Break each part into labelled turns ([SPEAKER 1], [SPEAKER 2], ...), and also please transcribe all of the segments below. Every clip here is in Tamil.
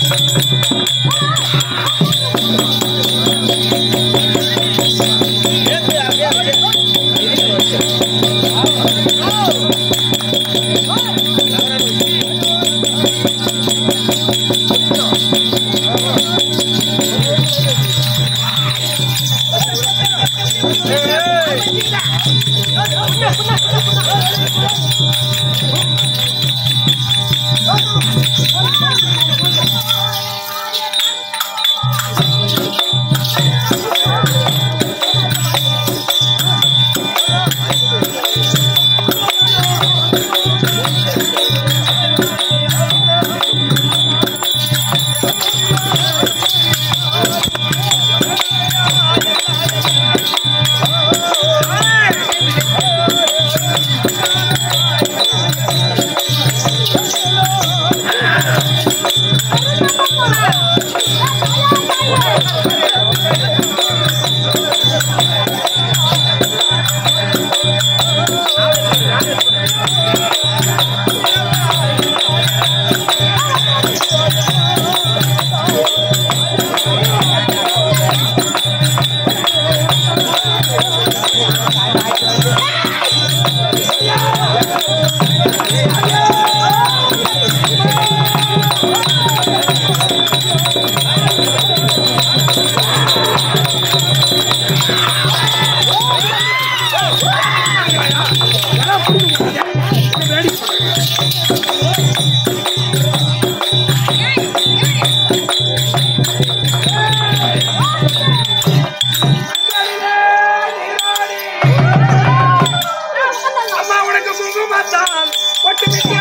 [SPEAKER 1] அம்மா உனக்கு குங்குமத்தான் பொட்டு மிக்க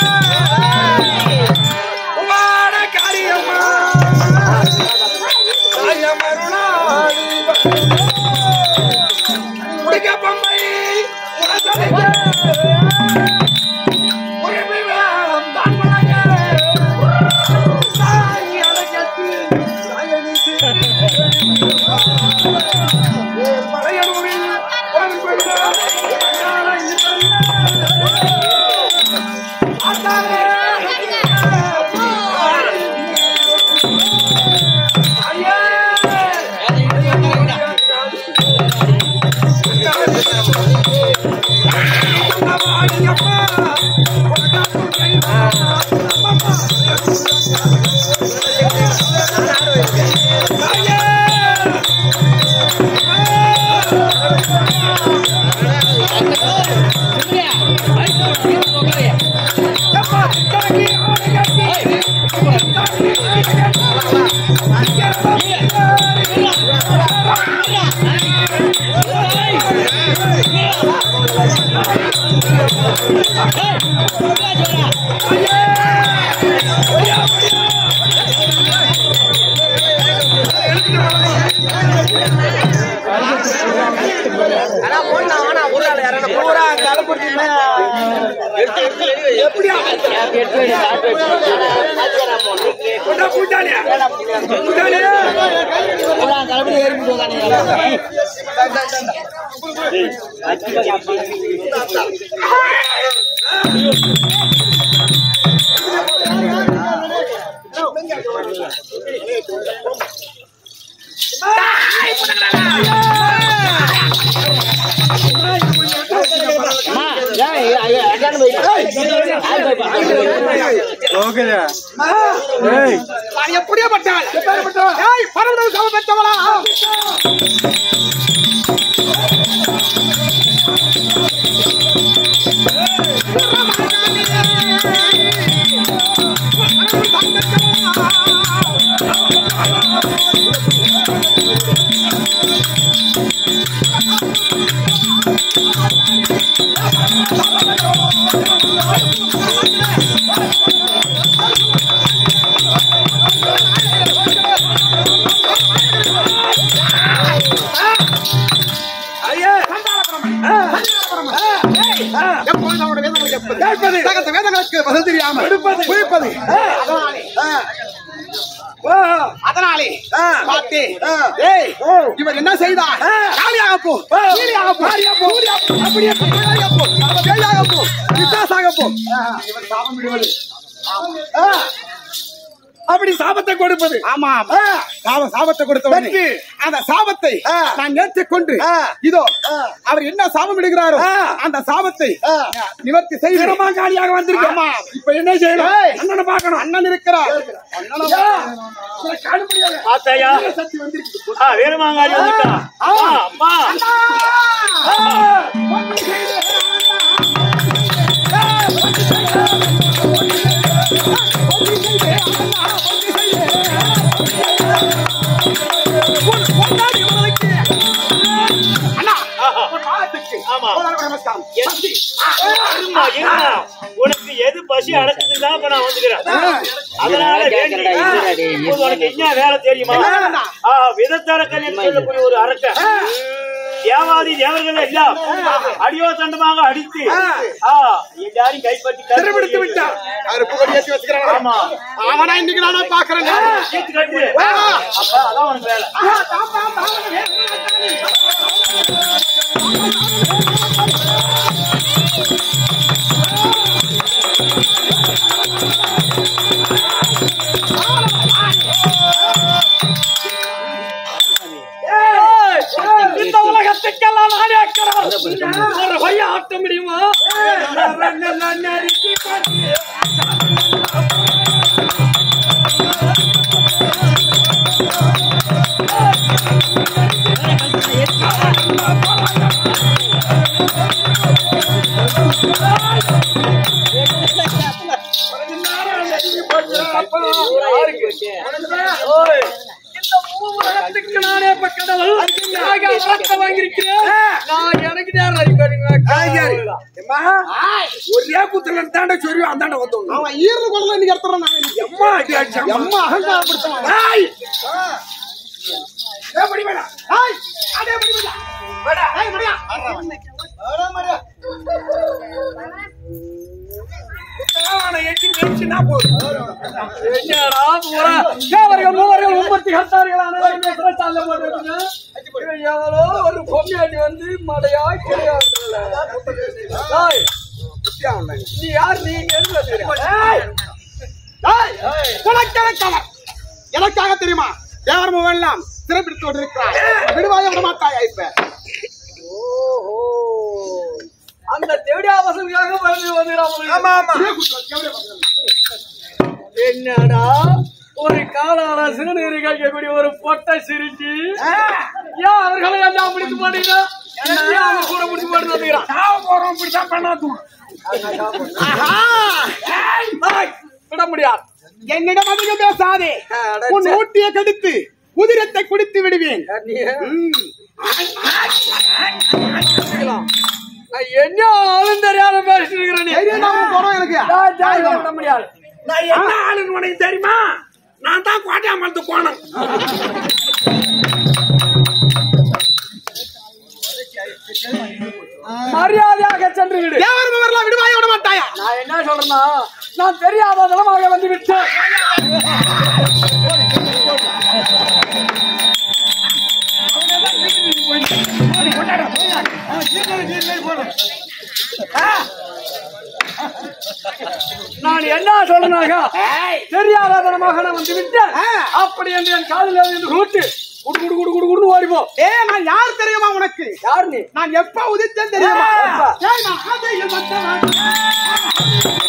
[SPEAKER 1] உமாட காரியம்மா தாயமருளாளி உனக்கு பொம்மை உனக்கு உரிமை வேளம் தான் வழங்க தாய் அழகத்து தாயனுக்கு பழையனூரில் ஒரு பெண்ணால் நான் எப்படியோ பட்டாள் ஏய் பரந்த சம பெற்றவளா எப்பொழுது அவனுடைய வேதங்களை கேட்பது? தகத்த வேதங்களுக்கு பதில் தெரியாமல் குறிப்பது. ஆ. ஓ, அதனாலே பார்த்தே ஏய் இவர் என்ன செய்தார் காலியாக போ கீழியாக போ சூரியாக போ, அப்படியே பேயாக போ பேயாக போ பிசாசாக போ இவர் சாபம் விடுவது ஆ. அப்படி
[SPEAKER 2] எப்படி சாபத்தை கொடுப்பது
[SPEAKER 1] ஆமா
[SPEAKER 2] ஆ.
[SPEAKER 1] சாப சாபத்தை கொடுத்தவன்
[SPEAKER 2] வெற்றி.
[SPEAKER 1] அந்த சாபத்தை
[SPEAKER 2] ஆ.
[SPEAKER 1] நான் ஏற்றுக்கொண்டு
[SPEAKER 2] ஆ.
[SPEAKER 1] இதோ
[SPEAKER 2] ஆ.
[SPEAKER 1] அவர் என்ன சாபம் இடுகிறாரோ
[SPEAKER 2] ஆ.
[SPEAKER 1] அந்த சாபத்தை
[SPEAKER 2] ஆ.
[SPEAKER 1] நிவர்த்தி செய்து
[SPEAKER 2] வீரமாங்காளியாக வந்திருக்கோம்
[SPEAKER 1] ஆமா.
[SPEAKER 2] இப்ப என்ன செய்யணும்
[SPEAKER 1] ஏய்.
[SPEAKER 2] அண்ணனை பார்க்கணும்
[SPEAKER 1] அண்ணன் இருக்கிறார் அண்ணனை
[SPEAKER 2] ஐயா,
[SPEAKER 1] பார்க்கணும்.
[SPEAKER 2] உங்களை காணும்படியாக
[SPEAKER 3] பார்த்தாயா
[SPEAKER 2] சக்தி வந்திருக்கு
[SPEAKER 3] ஆ, வீரமாங்காளி வந்துட்டா
[SPEAKER 2] ஆ.
[SPEAKER 3] ஆ, அம்மா
[SPEAKER 1] அண்ணா
[SPEAKER 3] ஆஹா.
[SPEAKER 1] உன் பாதத்துக்கு
[SPEAKER 3] ஆமா.
[SPEAKER 1] முதல்வர் நமஸ்காரம்
[SPEAKER 3] எது? இருமா, இருமா. உனக்கு எது பசி அடக்குதுன்னு தான் இப்ப நான் வந்துக்கிறேன் அதனால வேண்டி இப்போது உனக்கு என்ன வேலை தெரியுமா
[SPEAKER 1] என்ன வேலைண்ணா?
[SPEAKER 3] ஆ, விதத்தரக்கன் என்று சொல்லக்கூடிய ஒரு அரக்கன் தேவாதி தேவர்கள் எல்லாம் அடியோ தண்டமாக அடித்து ஆ, எல்லாரையும் கைப்பற்றி
[SPEAKER 2] சிறைபிடித்து விட்டார்.
[SPEAKER 1] கருப்பு கொடி ஏற்றி வச்சுக்கிறாங்க
[SPEAKER 3] ஆமா
[SPEAKER 1] அவனா இன்னைக்கு நானா பாக்குறேன்
[SPEAKER 3] சீட்டு கட்டு அப்ப அதான் உனக்கு வேலை
[SPEAKER 2] இந்த உலகத்துக்கெல்லாம் நானே கடவுள். ஒரு பையன் ஆட்ட முடியுமா இந்த உலகத்துக்கு நானே இப்ப கடவுள். நாங்க வரத்தை வாங்கியிருக்கிறேன். நான் எனக்கு நேரம் அடிப்பேனுங்க. ஒரே குத்துல தாண்ட சொரியும் அந்தாண்ட வந்தோம்
[SPEAKER 1] அவன் ஈரல் கொள்ள நீ எடுத்துறான் நான் இன்னைக்கு.
[SPEAKER 2] அம்மா அடி அடிச்சு அம்மா.
[SPEAKER 1] எம்மா அகங்காரப்படுத்துவான்
[SPEAKER 2] ஏய்! ஏய், படி வேணா. ஏய், அடே படி வேணா. வேணா. ஏய், முடியா. தேவானை எட்டி மிதிச்சுனா போதும். என்னடா பூரா? தேவர்கள், மூவர்கள், மும்மூர்த்தி கர்த்தார்களான இந்த சிறைச்சாலையில போட்டு வச்சுங்க. இவன் எவனோ ஒரு பொம்மையாட்டி வந்து மடையாய் கிடையாதுல்ல. ஏய், நீ யார் நீ இங்க இருந்து வந்துக்கிற? ஏய்,
[SPEAKER 1] ஏய், உனக்கெனக்கவர். எனக்காக தெரியுமா தேவர் எல்லாம் சிறைப்பிடித்து கொண்டிருக்கிறார் விடுவாய விட மாட்டாயா இப்ப
[SPEAKER 2] ஓஹோ. அந்த தேவடியாவசனுக்காக வந்து வந்துடுறான் என்னடா ஒரு காலால சிறுநீர் கழிக்கக்கூடிய ஒரு பொட்டை சிரிச்சு ஏன் அவர்களை எல்லாம் பிடித்து மாட்டீங்க ஏன் அவன் கூட பிடித்து மாட்டு வந்துக்கிறான் போறோம் பிடிச்சா பண்ணாதும் விட முடியாது
[SPEAKER 1] என்னிடம் அதிகம் பேசாதே
[SPEAKER 2] அடச்சே.
[SPEAKER 1] உன் ஊட்டியை கடித்து உதிரத்தை குடித்து விடுவேன் ம்.
[SPEAKER 2] நான் என்ன ஆளும் தெரியாத பேசிட்டு இருக்கிறேன் நீ.
[SPEAKER 1] தைரியம் தான் உனக்கு வரும் எனக்கு
[SPEAKER 2] நான் ஜாலியா விட முடியாது நான் என்ன ஆளுன்னு உனக்கு தெரியுமா நான் தான் கோட்டையாமலத்து கோணம் மரியாதையாக சென்று விடு
[SPEAKER 1] தேவர் எல்லாம் விடுவாய விட மாட்டாயா
[SPEAKER 2] நான் என்ன சொல்றேன்னா நான் தெரியாத தளமாக வந்து விட்டேன் நான் என்ன சொல்றேனாக தெரியாத தளமாக நான் வந்து விட்டேன் அப்படி என்று என் காதில் இருந்து கூட்டு குடு குடு குடு குடு குடு ஓடிப்போ
[SPEAKER 1] ஏ நான் யார் தெரியுமா உனக்கு
[SPEAKER 2] யார் நீ
[SPEAKER 1] நான் எப்ப உதித்தேன் தெரியுமா
[SPEAKER 2] எப்ப?
[SPEAKER 1] ஏய், நான் ஆதையில் வந்தவன்.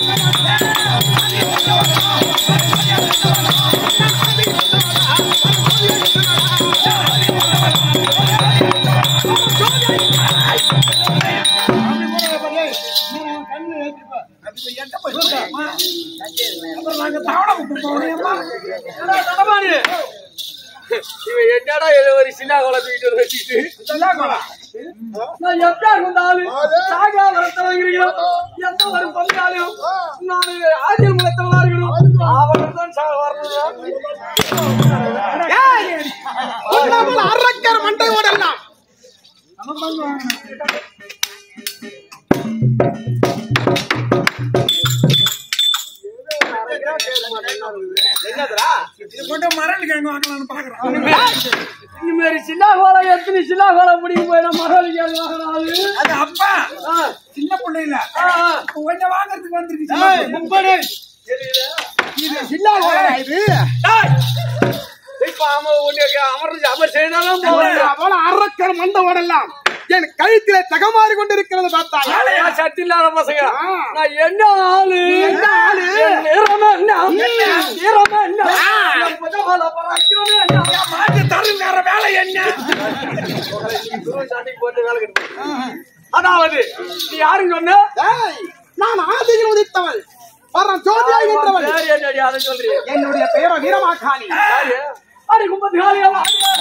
[SPEAKER 2] என்னடா தடமானி? இவன் என்னடா ஏதோ ஒரு சின்ன கோலை தூக்கிட்டு வந்து வச்சுக்கிட்டு நான் எப்படியா இருந்தாலும் சாகா வரத்தை வாங்கிருக்கிறோம் எந்த ஒரு பங்காளியும் நான் ஆதியம் முகத்தவளா இருக்கணும் அவன் தான் சாக வரணும்
[SPEAKER 1] ஏய், உன்னாமல் அரக்கர் மண்டை ஓடலாம்
[SPEAKER 2] இனிமேல் சின்ன கோலை எத்தனை சின்ன கோலை பிடிக்கும் போய் நம்ம மரவழிக்கு வாங்கினாலும்
[SPEAKER 4] அது அப்பா சின்ன பிள்ளை இல்ல கொஞ்சம் வாங்குறதுக்கு வந்துருக்கு
[SPEAKER 1] ஏய், முப்படை. இது சில்லா கோலா இது
[SPEAKER 2] ஆ அம உன்னை அமர்ந்து அமர் செய்தாலும் போதும்
[SPEAKER 1] போல அரக்கர் மந்தவோடெல்லாம் என் கழுத்திலே தகமாறி கொண்டிருக்கிறது பார்த்தாயா
[SPEAKER 2] வேலையா சக்தி இல்லாத பசங்க
[SPEAKER 1] ஆ.
[SPEAKER 2] நான் என்ன ஆளு
[SPEAKER 1] என்ன ஆளு?
[SPEAKER 2] என் நிறமே என்ன நிறமே என்ன என் புஜபல பராக்கிரமே என்ன
[SPEAKER 4] மாட்டு தரும் வேற வேலை என்ன
[SPEAKER 2] குரு சாட்டிக்கு போட்டு வேலை கட்டு அதாவது நீ யாருன்னு சொன்ன
[SPEAKER 1] ஏய், நான் ஆதியில் உதித்தவள் பரம் ஜோதியாய் நின்றவள்
[SPEAKER 2] சரி என்னடி அதை சொல்றீங்க
[SPEAKER 1] என்னுடைய பெயரோ வீரமாக்காளி
[SPEAKER 2] யாரு அடி கும்பத்து காலியெல்லாம்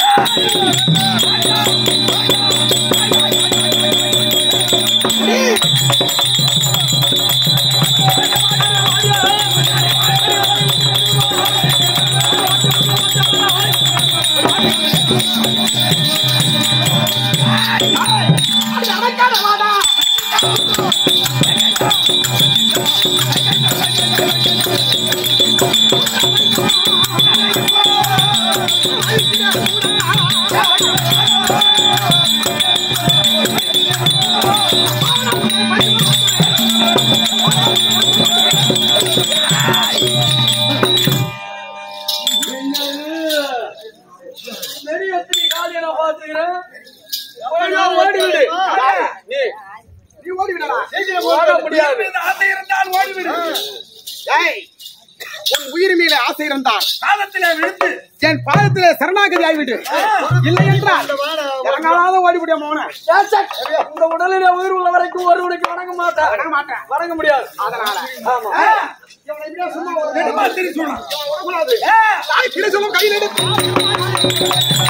[SPEAKER 2] பெரிய எத்தனை காலியை நான் பாத்துக்கிறேன் ஓடி விடு நீ
[SPEAKER 1] நீ ஓடிவிடடா
[SPEAKER 2] ஓட முடியாது
[SPEAKER 4] ஆசை இருந்தால் ஓடிவிடு
[SPEAKER 1] ஏய் உன் உயிர் மேலே ஆசை இருந்தால்
[SPEAKER 4] காலத்திலே விழுந்து
[SPEAKER 1] என் பாதத்திலே சரணாகதி ஆகிவிடு இல்லை என்றால் இறங்காத ஓடிவிட மோன
[SPEAKER 2] இந்த உடலிலே உயிர் உள்ள வரைக்கும் ஒரு உனக்கு வணங்க மாட்டேன்
[SPEAKER 1] வணங்க மாட்டேன்
[SPEAKER 2] வணங்க முடியாது
[SPEAKER 1] அதனால
[SPEAKER 2] ஆமா
[SPEAKER 1] இவனை இப்படியே சும்மா ஒரு
[SPEAKER 4] நெடுமா திரிசூலம்
[SPEAKER 1] விடக்கூடாது தாய் கிரிசலும் கையில் எடுத்து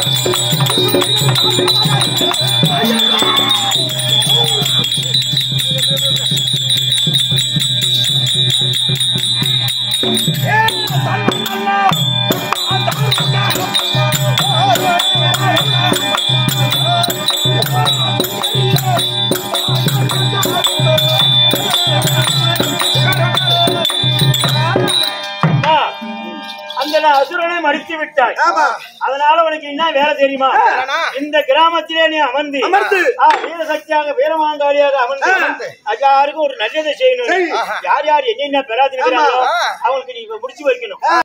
[SPEAKER 3] அம்மா, அந்த நான் அசுரனை மடித்து விட்டாய்
[SPEAKER 1] ஆமா.
[SPEAKER 3] அதனால உனக்கு என்ன வேலை தெரியுமா
[SPEAKER 1] என்னண்ணா?
[SPEAKER 3] இந்த கிராமத்திலே நீ அமர்ந்து
[SPEAKER 1] அமர்ந்து.
[SPEAKER 3] ஆ, வீரசக்தியாக வீரமாங்காளியாக அமர்ந்து யாருக்கும் ஒரு நல்லதை செய்யணும் யார் யார் என்னென்ன பெறாதிருக்கிறாங்களோ
[SPEAKER 1] ஆமா.
[SPEAKER 3] அவங்களுக்கு நீ இப்ப முடிச்சு வைக்கணும்